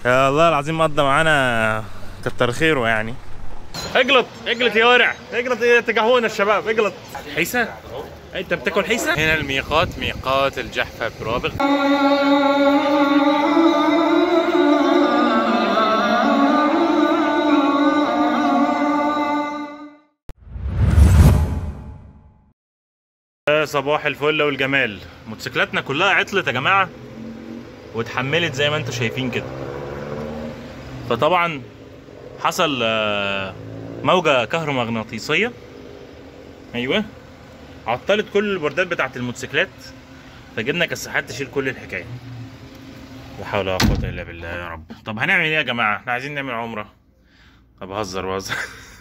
يا الله العظيم قضى معانا كتر خيره يعني اجلط اجلط يا ورع اجلط تجهونا الشباب اجلط حيسة انت بتاكل حيسة هنا الميقات ميقات الجحفة برابغ صباح الفل والجمال موتوسيكلاتنا كلها عطلت يا جماعه واتحملت زي ما انتم شايفين كده فطبعا حصل آه، موجة كهرومغناطيسية ايوه عطلت كل البوردات بتاعت الموتوسيكلات فجبنا كساحات تشيل كل الحكاية لا حول ولا قوة الا بالله يا رب طب هنعمل ايه يا جماعة احنا عايزين نعمل عمرة طب بهزر بهزر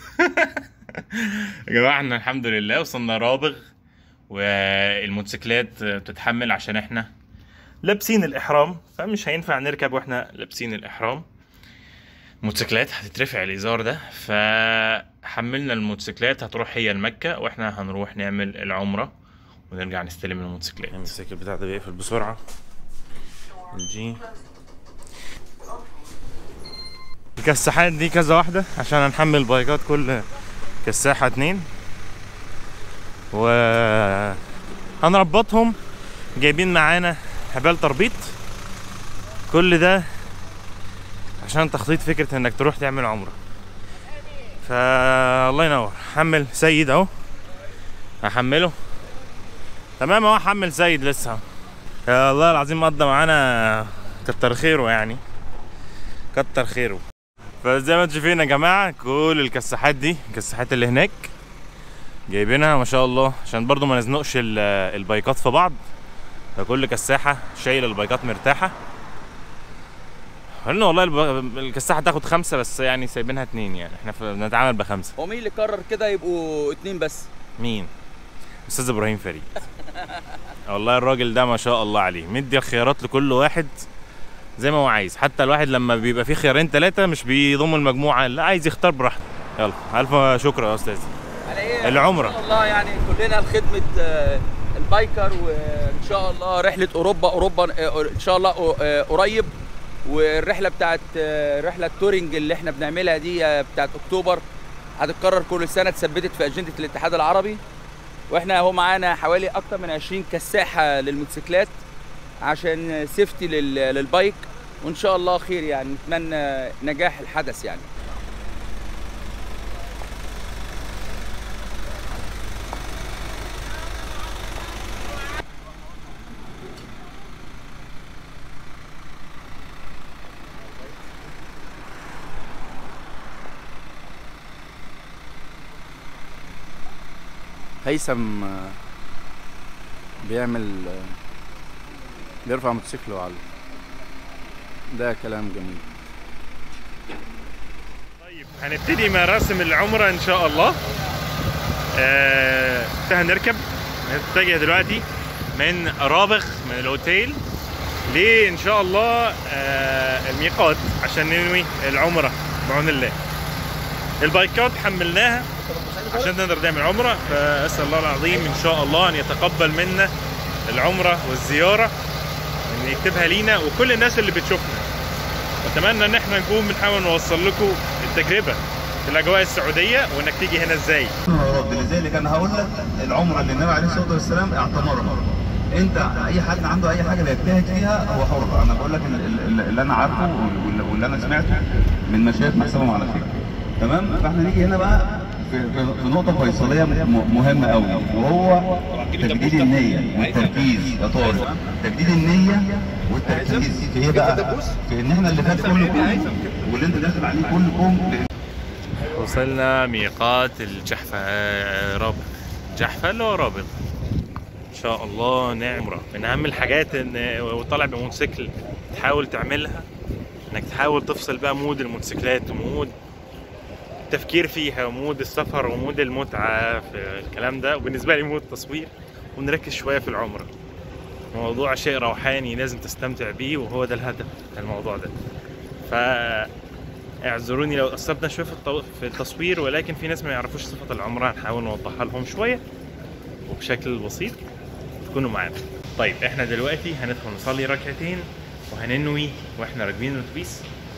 يا جماعة احنا الحمد لله وصلنا رابغ والموتوسيكلات بتتحمل عشان احنا لابسين الاحرام فمش هينفع نركب واحنا لابسين الاحرام موتوسيكلات هتترفع الازار ده فحملنا الموتوسيكلات هتروح هي لمكة واحنا هنروح نعمل العمرة ونرجع نستلم الموتوسيكلات الموتوسيكل بتاع ده بيقفل بسرعة نجي الكساحات دي كذا واحدة عشان هنحمل بايكات كل كساحة اتنين و هنربطهم جايبين معانا حبال تربيط كل ده عشان تخطيط فكرة انك تروح تعمل عمرة فا الله ينور حمل سيد اهو هحمله تمام اهو حمل سيد لسه اهو. يا الله العظيم قضى معانا كتر خيره يعني كتر خيره فزي ما انتم شايفين يا جماعة كل الكساحات دي الكساحات اللي هناك جايبينها ما شاء الله عشان برضو ما نزنقش ال- البايكات في بعض فكل كساحة شايلة البايكات مرتاحة قلنا والله الب- الكساحة تاخد خمسة بس يعني سايبينها اتنين يعني احنا ف- بنتعامل بخمسة هو مين اللي قرر كده يبقوا اتنين بس مين؟ استاذ ابراهيم فريد والله الراجل ده ما شاء الله عليه مدي الخيارات لكل واحد زي ما هو عايز حتى الواحد لما بيبقى فيه خيارين ثلاثة مش بيضم المجموعة لا عايز يختار براحته يلا ألف شكر يا أستاذ على ايه العمرة. ان شاء الله يعني كلنا لخدمه آه، البايكر وان شاء الله رحله اوروبا اوروبا آه، ان شاء الله آه، قريب والرحله بتاعت آه، رحله التورنج اللي احنا بنعملها دي آه، بتاعت اكتوبر هتتكرر كل سنه اتثبتت في اجنده الاتحاد العربي واحنا اهو معانا حوالي اكتر من 20 كساحه للموتوسيكلات عشان سيفتي لل- للبايك وان شاء الله خير يعني نتمنى نجاح الحدث يعني هيثم آه، بيعمل آه، بيرفع موتوسيكل وعلى ده كلام جميل طيب هنبتدي مراسم العمرة إن شاء الله آه هنركب نتجه دلوقتي من رابغ من الأوتيل ليه إن شاء الله آه الميقات عشان ننوي العمرة بعون الله البايكات حملناها عشان نقدر نعمل عمرة فأسأل الله العظيم إن شاء الله أن يتقبل منا العمرة والزيارة أن يكتبها لينا وكل الناس اللي بتشوفنا اتمنى ان احنا نكون بنحاول نوصل لكم التجربه في الاجواء السعوديه وانك تيجي هنا ازاي رب لذلك انا هقول لك العمره اللي النبي عليه الصلاه والسلام اعتمرها انت اي حد عنده اي حاجه بيجتهد فيها هو حر انا بقول لك ال- ال- اللي انا عارفه وال- واللي انا سمعته من مشايخ محسبهم على فكره تمام فاحنا نيجي هنا بقى في, في, في نقطه فيصليه م- مهمه قوي وهو تجديد النيه والتركيز يا طارق تجديد النيه والتركيز في ايه بقى؟ في ان احنا اللي فات كله كوم واللي انت داخل عليه كله كوم وصلنا ميقات الجحفه آه، رابغ جحفه اللي هو رابغ ان شاء الله نعمره من اهم الحاجات ان وطالع بموتوسيكل تحاول تعملها انك تحاول تفصل بقى مود الموتوسيكلات ومود التفكير فيها ومود السفر ومود المتعه في الكلام ده وبالنسبه لي مود التصوير ونركز شويه في العمره موضوع شيء روحاني لازم تستمتع بيه وهو ده الهدف من الموضوع ده ف اعذروني لو قصرنا شويه في الطو... في التصوير ولكن في ناس ما يعرفوش صفة العمرة هنحاول نوضحها لهم شوية وبشكل بسيط تكونوا معانا طيب احنا دلوقتي هندخل نصلي ركعتين وهننوي واحنا راكبين الاتوبيس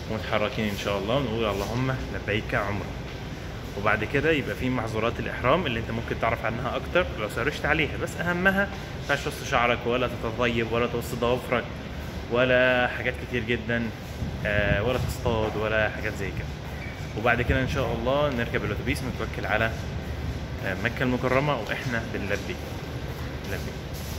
ومتحركين ان شاء الله ونقول اللهم لبيك عمره وبعد كده يبقى في محظورات الاحرام اللي انت ممكن تعرف عنها اكتر لو سرشت عليها بس اهمها ما ينفعش تقص شعرك ولا تتطيب ولا تقص ضوافرك ولا حاجات كتير جدا آه، ولا تصطاد ولا حاجات زي كده وبعد كده ان شاء الله نركب الاتوبيس نتوكل على آه، مكه المكرمه واحنا بنلبي نلبي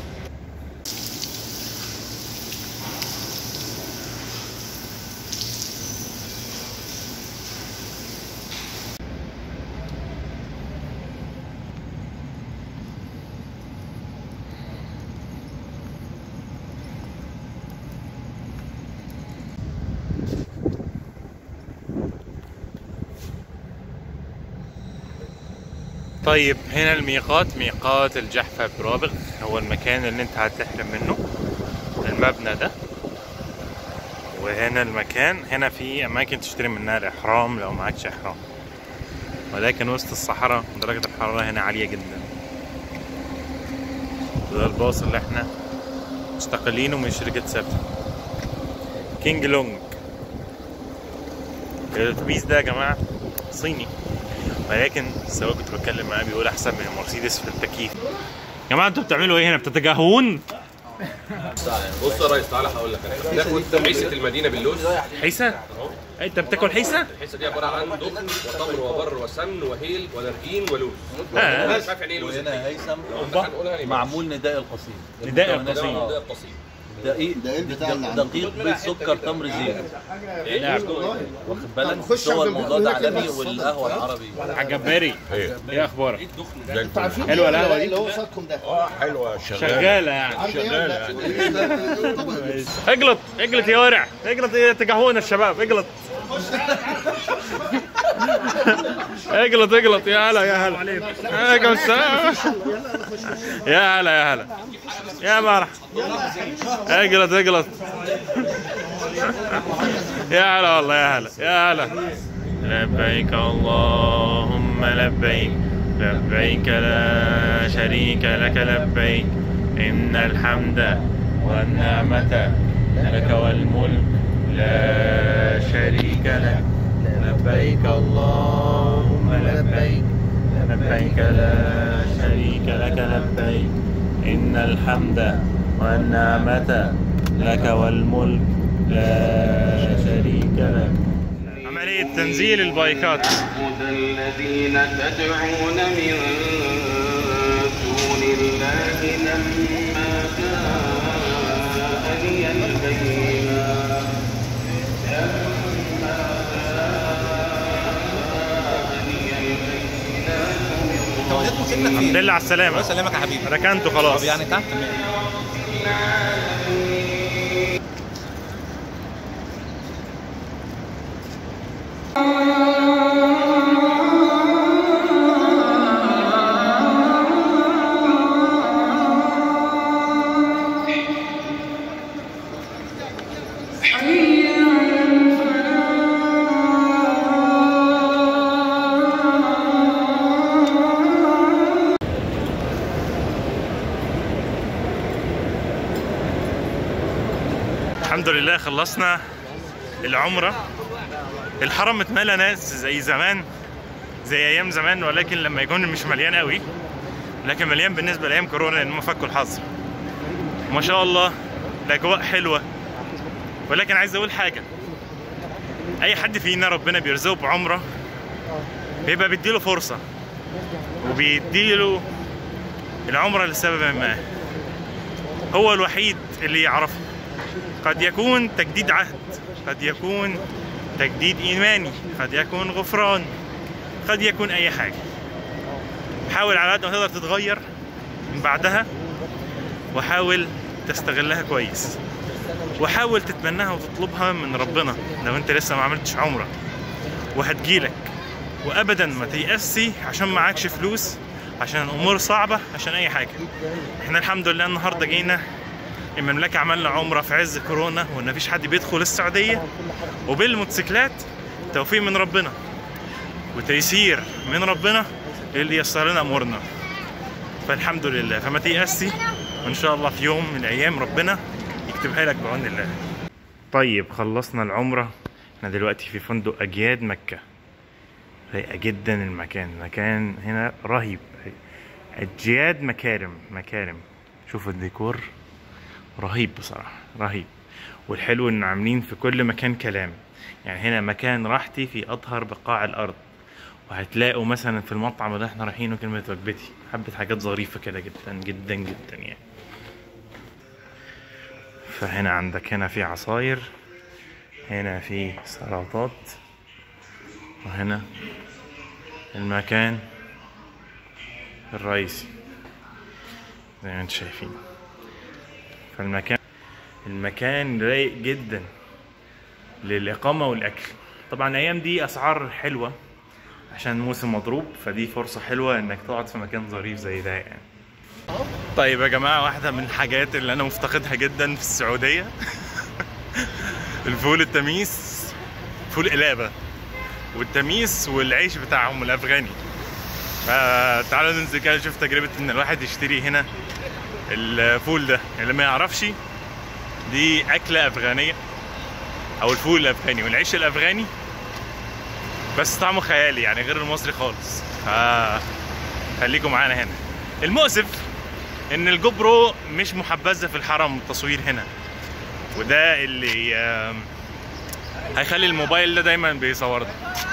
طيب هنا الميقات ميقات الجحفة برابغ هو المكان اللي انت هتحرم منه المبنى ده وهنا المكان هنا في اماكن تشتري منها الاحرام لو معكش احرام ولكن وسط الصحراء درجة الحرارة هنا عالية جدا ده الباص اللي احنا مستقلينه من شركة سابتو كينج لونج الاتوبيس ده يا جماعة صيني ولكن السواق كنت بتكلم معاه بيقول احسن من المرسيدس في التكييف يا جماعه انتوا بتعملوا ايه هنا بتتجاهون بص يا ريس تعالى هقول لك انا بناخد حيسه المدينه باللوز حيسه انت بتاكل حيسه الحيسه دي عباره عن دخن وتمر وبر وسمن وهيل ونرجين ولوز آه. مش عارف يعني ايه لوز وهنا هيثم أوبا. هنقولها يعني معمول نداء القصيم نداء مكونات القصيم. آه. ده القصيم دقيق دقيق بيض سكر تمر زيت نعم واخد بالك هو الموضوع ده عالمي والقهوه العربي حاج جباري ايه اخبارك انتوا عارفين حلوة القهوة دي؟ اللي هو صادكم ده شغاله يعني شغاله يعني اجلط اجلط يا ورع اجلط يا تجاهونا الشباب اجلط اجلط اجلط يا هلا يا هلا عليكم السلام يا هلا يا هلا يا مرح اجلط اجلط يا هلا والله يا هلا يا هلا لبيك اللهم لبيك لبيك لا شريك لك لبيك إن الحمد والنعمة لك والملك لا شريك لك لبيك اللهم لبيك لبيك لا شريك لك لبيك إن الحمد والنعمة لك والملك لا شريك لك عملية تنزيل البايكات هدى الذين تدعون من دون الله لما جاءني البينات لما جاءني البينات الحمد لله على السلامة سلامك يا حبيبي ركنته خلاص طب يعني تحت الحمد لله خلصنا العمرة الحرم اتملى ناس زي زمان زي ايام زمان ولكن لما يكون مش مليان قوي لكن مليان بالنسبة لايام كورونا لان هم فكوا الحظر ما شاء الله الاجواء حلوة ولكن عايز اقول حاجة اي حد فينا ربنا بيرزقه بعمرة بيبقى بيديله فرصة وبيديله العمرة لسبب ما هو الوحيد اللي يعرفه قد يكون تجديد عهد قد يكون تجديد إيماني قد يكون غفران قد يكون أي حاجة حاول على قد ما تقدر تتغير من بعدها وحاول تستغلها كويس وحاول تتمناها وتطلبها من ربنا لو انت لسه ما عملتش عمرة وهتجيلك وابدا ما تيأسي عشان معكش فلوس عشان الامور صعبة عشان اي حاجة احنا الحمد لله النهاردة جينا المملكة عملنا عمرة في عز كورونا وان مفيش حد بيدخل السعودية وبالموتوسيكلات توفيق من ربنا وتيسير من ربنا اللي يسر لنا امورنا فالحمد لله فما تيأسي وان شاء الله في يوم من الايام ربنا يكتبها لك بعون الله طيب خلصنا العمرة احنا دلوقتي في فندق اجياد مكة رايقة جدا المكان المكان هنا رهيب اجياد مكارم مكارم شوف الديكور رهيب بصراحة رهيب والحلو ان عاملين في كل مكان كلام يعني هنا مكان راحتي في اطهر بقاع الارض وهتلاقوا مثلا في المطعم اللي احنا رايحينه كلمة وجبتي حبة حاجات ظريفة كده جدا جدا جدا يعني فهنا عندك هنا في عصاير هنا في سلطات وهنا المكان الرئيسي زي ما انتم شايفين فالمكان المكان رايق جدا للإقامة والأكل طبعا الأيام دي أسعار حلوة عشان موسم مضروب فدي فرصة حلوة إنك تقعد في مكان ظريف زي ده يعني طيب يا جماعة واحدة من الحاجات اللي أنا مفتقدها جدا في السعودية الفول التميس فول قلابة والتميس والعيش بتاعهم الأفغاني فتعالوا ننزل كده نشوف تجربة إن الواحد يشتري هنا الفول ده اللي ما يعرفش دي أكلة أفغانية أو الفول الأفغاني والعيش الأفغاني بس طعمه خيالي يعني غير المصري خالص ف خليكم معانا هنا المؤسف ان الجو برو مش محبذه في الحرم التصوير هنا وده اللي آم، هيخلي الموبايل ده دايما بيصورنا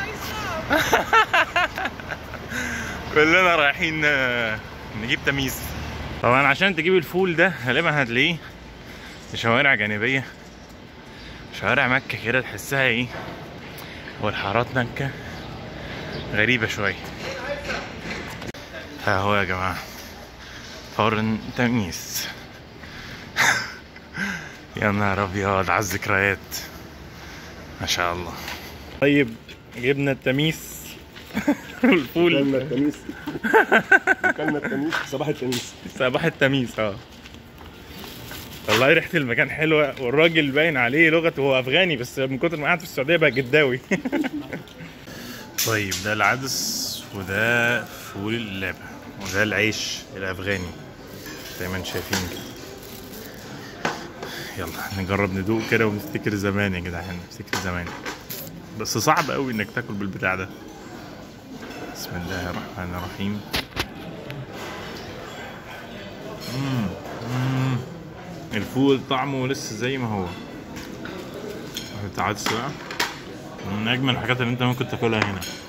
كلنا رايحين آه، نجيب تمييز طبعا عشان تجيب الفول ده غالبا هتلاقيه في شوارع جانبيه شوارع مكه كده تحسها ايه والحارات مكه غريبه شويه ها هو يا جماعه فرن تمييز يا نهار ابيض على الذكريات ما شاء الله طيب جبنا التميس والفول كلنا التميس كلنا التميس صباح التميس صباح التميس اه والله ريحة المكان حلوة والراجل باين عليه لغته هو أفغاني بس من كتر ما قعد في السعودية بقى جداوي طيب ده العدس وده فول اللبن وده العيش الأفغاني زي ما انتم شايفين كده يلا نجرب ندوق كده ونفتكر زمان يا جدعان نفتكر زمان بس صعب قوي انك تاكل بالبتاع ده بسم الله الرحمن الرحيم مم. مم. الفول طعمه لسه زي ما هو العدس بقى من اجمل الحاجات اللي انت ممكن تاكلها هنا